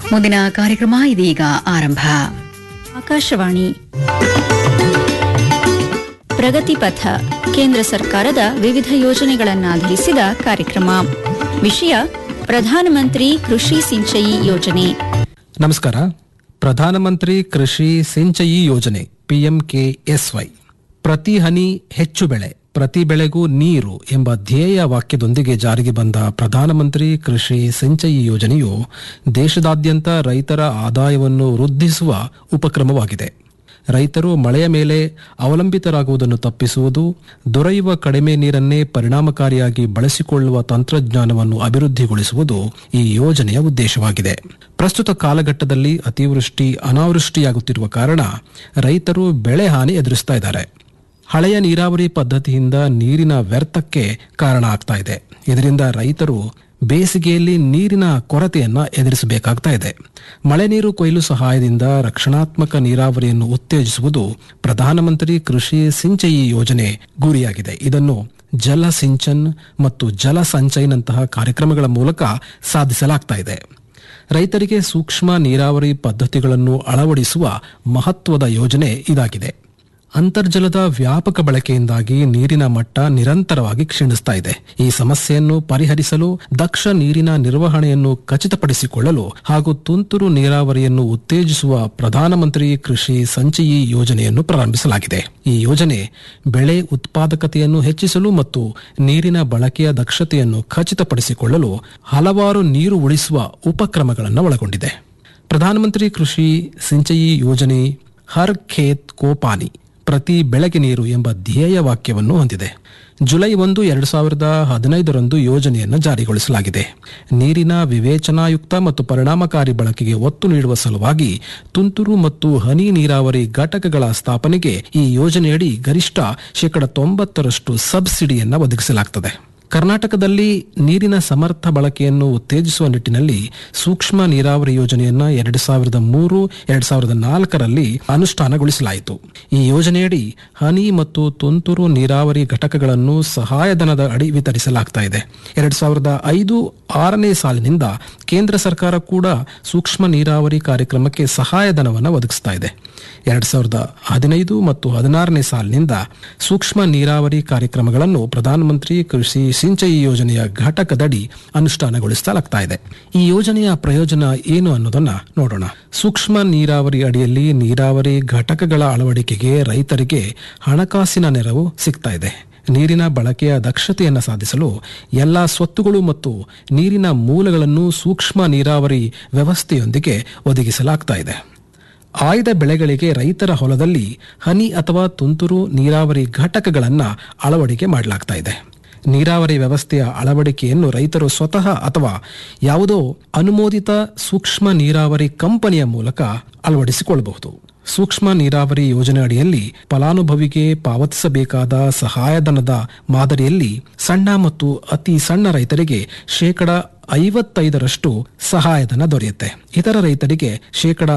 ಮುಂದಿನ ಕಾರ್ಯಕ್ರಮ ಇದೀಗ ಆರಂಭ ಆಕಾಶವಾಣಿ ಪ್ರಗತಿ ಪಥ ಕೇಂದ್ರ ಸರ್ಕಾರದ ವಿವಿಧ ಯೋಜನೆಗಳನ್ನಾಧರಿಸಿದ ಕಾರ್ಯಕ್ರಮ ವಿಷಯ ಪ್ರಧಾನಮಂತ್ರಿ ಕೃಷಿ ಸಿಂಚಯಿ ಯೋಜನೆ ನಮಸ್ಕಾರ ಪ್ರಧಾನಮಂತ್ರಿ ಕೃಷಿ ಸಿಂಚಯಿ ಯೋಜನೆ ಪಿಎಂಕೆಎಸ್ವೈ ಪ್ರತಿ ಹನಿ ಹೆಚ್ಚು ಬೆಳೆ ಪ್ರತಿ ಬೆಳೆಗೂ ನೀರು ಎಂಬ ಧ್ಯೇಯ ವಾಕ್ಯದೊಂದಿಗೆ ಜಾರಿಗೆ ಬಂದ ಪ್ರಧಾನಮಂತ್ರಿ ಕೃಷಿ ಸಿಂಚಯಿ ಯೋಜನೆಯು ದೇಶದಾದ್ಯಂತ ರೈತರ ಆದಾಯವನ್ನು ವೃದ್ಧಿಸುವ ಉಪಕ್ರಮವಾಗಿದೆ ರೈತರು ಮಳೆಯ ಮೇಲೆ ಅವಲಂಬಿತರಾಗುವುದನ್ನು ತಪ್ಪಿಸುವುದು ದೊರೆಯುವ ಕಡಿಮೆ ನೀರನ್ನೇ ಪರಿಣಾಮಕಾರಿಯಾಗಿ ಬಳಸಿಕೊಳ್ಳುವ ತಂತ್ರಜ್ಞಾನವನ್ನು ಅಭಿವೃದ್ಧಿಗೊಳಿಸುವುದು ಈ ಯೋಜನೆಯ ಉದ್ದೇಶವಾಗಿದೆ ಪ್ರಸ್ತುತ ಕಾಲಘಟ್ಟದಲ್ಲಿ ಅತಿವೃಷ್ಟಿ ಅನಾವೃಷ್ಟಿಯಾಗುತ್ತಿರುವ ಕಾರಣ ರೈತರು ಬೆಳೆ ಹಾನಿ ಎದುರಿಸ್ತಾ ಇದ್ದಾರೆ ಹಳೆಯ ನೀರಾವರಿ ಪದ್ಧತಿಯಿಂದ ನೀರಿನ ವ್ಯರ್ಥಕ್ಕೆ ಕಾರಣ ಆಗ್ತಾ ಇದೆ ಇದರಿಂದ ರೈತರು ಬೇಸಿಗೆಯಲ್ಲಿ ನೀರಿನ ಕೊರತೆಯನ್ನ ಎದುರಿಸಬೇಕಾಗ್ತಾ ಇದೆ ಮಳೆ ನೀರು ಕೊಯ್ಲು ಸಹಾಯದಿಂದ ರಕ್ಷಣಾತ್ಮಕ ನೀರಾವರಿಯನ್ನು ಉತ್ತೇಜಿಸುವುದು ಪ್ರಧಾನಮಂತ್ರಿ ಕೃಷಿ ಸಿಂಚಯಿ ಯೋಜನೆ ಗುರಿಯಾಗಿದೆ ಇದನ್ನು ಜಲ ಸಿಂಚನ್ ಮತ್ತು ಜಲ ಸಂಚಯನಂತಹ ಕಾರ್ಯಕ್ರಮಗಳ ಮೂಲಕ ಸಾಧಿಸಲಾಗ್ತಾ ಇದೆ ರೈತರಿಗೆ ಸೂಕ್ಷ್ಮ ನೀರಾವರಿ ಪದ್ಧತಿಗಳನ್ನು ಅಳವಡಿಸುವ ಮಹತ್ವದ ಯೋಜನೆ ಇದಾಗಿದೆ ಅಂತರ್ಜಲದ ವ್ಯಾಪಕ ಬಳಕೆಯಿಂದಾಗಿ ನೀರಿನ ಮಟ್ಟ ನಿರಂತರವಾಗಿ ಕ್ಷೀಣಿಸ್ತಾ ಇದೆ ಈ ಸಮಸ್ಯೆಯನ್ನು ಪರಿಹರಿಸಲು ದಕ್ಷ ನೀರಿನ ನಿರ್ವಹಣೆಯನ್ನು ಖಚಿತಪಡಿಸಿಕೊಳ್ಳಲು ಹಾಗೂ ತುಂತುರು ನೀರಾವರಿಯನ್ನು ಉತ್ತೇಜಿಸುವ ಪ್ರಧಾನಮಂತ್ರಿ ಕೃಷಿ ಸಂಚಯಿ ಯೋಜನೆಯನ್ನು ಪ್ರಾರಂಭಿಸಲಾಗಿದೆ ಈ ಯೋಜನೆ ಬೆಳೆ ಉತ್ಪಾದಕತೆಯನ್ನು ಹೆಚ್ಚಿಸಲು ಮತ್ತು ನೀರಿನ ಬಳಕೆಯ ದಕ್ಷತೆಯನ್ನು ಖಚಿತಪಡಿಸಿಕೊಳ್ಳಲು ಹಲವಾರು ನೀರು ಉಳಿಸುವ ಉಪಕ್ರಮಗಳನ್ನು ಒಳಗೊಂಡಿದೆ ಪ್ರಧಾನಮಂತ್ರಿ ಕೃಷಿ ಸಿಂಚಯಿ ಯೋಜನೆ ಹರ್ ಖೇತ್ ಕೋ ಪಾನಿ ಪ್ರತಿ ಬೆಳೆಗೆ ನೀರು ಎಂಬ ಧ್ಯೇಯ ವಾಕ್ಯವನ್ನು ಹೊಂದಿದೆ ಜುಲೈ ಒಂದು ಎರಡು ಸಾವಿರದ ಹದಿನೈದರಂದು ಯೋಜನೆಯನ್ನು ಜಾರಿಗೊಳಿಸಲಾಗಿದೆ ನೀರಿನ ವಿವೇಚನಾಯುಕ್ತ ಮತ್ತು ಪರಿಣಾಮಕಾರಿ ಬಳಕೆಗೆ ಒತ್ತು ನೀಡುವ ಸಲುವಾಗಿ ತುಂತುರು ಮತ್ತು ಹನಿ ನೀರಾವರಿ ಘಟಕಗಳ ಸ್ಥಾಪನೆಗೆ ಈ ಯೋಜನೆಯಡಿ ಗರಿಷ್ಠ ಶೇಕಡ ತೊಂಬತ್ತರಷ್ಟು ಸಬ್ಸಿಡಿಯನ್ನು ಒದಗಿಸಲಾಗುತ್ತದೆ ಕರ್ನಾಟಕದಲ್ಲಿ ನೀರಿನ ಸಮರ್ಥ ಬಳಕೆಯನ್ನು ಉತ್ತೇಜಿಸುವ ನಿಟ್ಟಿನಲ್ಲಿ ಸೂಕ್ಷ್ಮ ನೀರಾವರಿ ಯೋಜನೆಯನ್ನ ಎರಡು ಸಾವಿರದ ಮೂರು ಎರಡು ಸಾವಿರದ ನಾಲ್ಕರಲ್ಲಿ ಅನುಷ್ಠಾನಗೊಳಿಸಲಾಯಿತು ಈ ಯೋಜನೆಯಡಿ ಹನಿ ಮತ್ತು ತುಂತುರು ನೀರಾವರಿ ಘಟಕಗಳನ್ನು ಸಹಾಯಧನದ ಅಡಿ ವಿತರಿಸಲಾಗ್ತಾ ಇದೆ ಎರಡು ಸಾವಿರದ ಐದು ಆರನೇ ಸಾಲಿನಿಂದ ಕೇಂದ್ರ ಸರ್ಕಾರ ಕೂಡ ಸೂಕ್ಷ್ಮ ನೀರಾವರಿ ಕಾರ್ಯಕ್ರಮಕ್ಕೆ ಸಹಾಯಧನವನ್ನು ಒದಗಿಸ್ತಾ ಇದೆ ಎರಡು ಸಾವಿರದ ಹದಿನೈದು ಮತ್ತು ಹದಿನಾರನೇ ಸಾಲಿನಿಂದ ಸೂಕ್ಷ್ಮ ನೀರಾವರಿ ಕಾರ್ಯಕ್ರಮಗಳನ್ನು ಪ್ರಧಾನಮಂತ್ರಿ ಕೃಷಿ ಸಿಂಚಯಿ ಯೋಜನೆಯ ಘಟಕದಡಿ ಅನುಷ್ಠಾನಗೊಳಿಸಲಾಗ್ತಾ ಇದೆ ಈ ಯೋಜನೆಯ ಪ್ರಯೋಜನ ಏನು ಅನ್ನೋದನ್ನ ನೋಡೋಣ ಸೂಕ್ಷ್ಮ ನೀರಾವರಿ ಅಡಿಯಲ್ಲಿ ನೀರಾವರಿ ಘಟಕಗಳ ಅಳವಡಿಕೆಗೆ ರೈತರಿಗೆ ಹಣಕಾಸಿನ ನೆರವು ಸಿಗ್ತಾ ಇದೆ ನೀರಿನ ಬಳಕೆಯ ದಕ್ಷತೆಯನ್ನು ಸಾಧಿಸಲು ಎಲ್ಲ ಸ್ವತ್ತುಗಳು ಮತ್ತು ನೀರಿನ ಮೂಲಗಳನ್ನು ಸೂಕ್ಷ್ಮ ನೀರಾವರಿ ವ್ಯವಸ್ಥೆಯೊಂದಿಗೆ ಒದಗಿಸಲಾಗ್ತಾ ಇದೆ ಆಯ್ದ ಬೆಳೆಗಳಿಗೆ ರೈತರ ಹೊಲದಲ್ಲಿ ಹನಿ ಅಥವಾ ತುಂತುರು ನೀರಾವರಿ ಘಟಕಗಳನ್ನು ಅಳವಡಿಕೆ ಮಾಡಲಾಗ್ತಾ ಇದೆ ನೀರಾವರಿ ವ್ಯವಸ್ಥೆಯ ಅಳವಡಿಕೆಯನ್ನು ರೈತರು ಸ್ವತಃ ಅಥವಾ ಯಾವುದೋ ಅನುಮೋದಿತ ಸೂಕ್ಷ್ಮ ನೀರಾವರಿ ಕಂಪನಿಯ ಮೂಲಕ ಅಳವಡಿಸಿಕೊಳ್ಳಬಹುದು ಸೂಕ್ಷ್ಮ ನೀರಾವರಿ ಯೋಜನೆ ಅಡಿಯಲ್ಲಿ ಫಲಾನುಭವಿಗೆ ಪಾವತಿಸಬೇಕಾದ ಸಹಾಯಧನದ ಮಾದರಿಯಲ್ಲಿ ಸಣ್ಣ ಮತ್ತು ಅತಿ ಸಣ್ಣ ರೈತರಿಗೆ ಶೇಕಡ ಐವತ್ತೈದರಷ್ಟು ಸಹಾಯಧನ ದೊರೆಯುತ್ತೆ ಇತರ ರೈತರಿಗೆ ಶೇಕಡ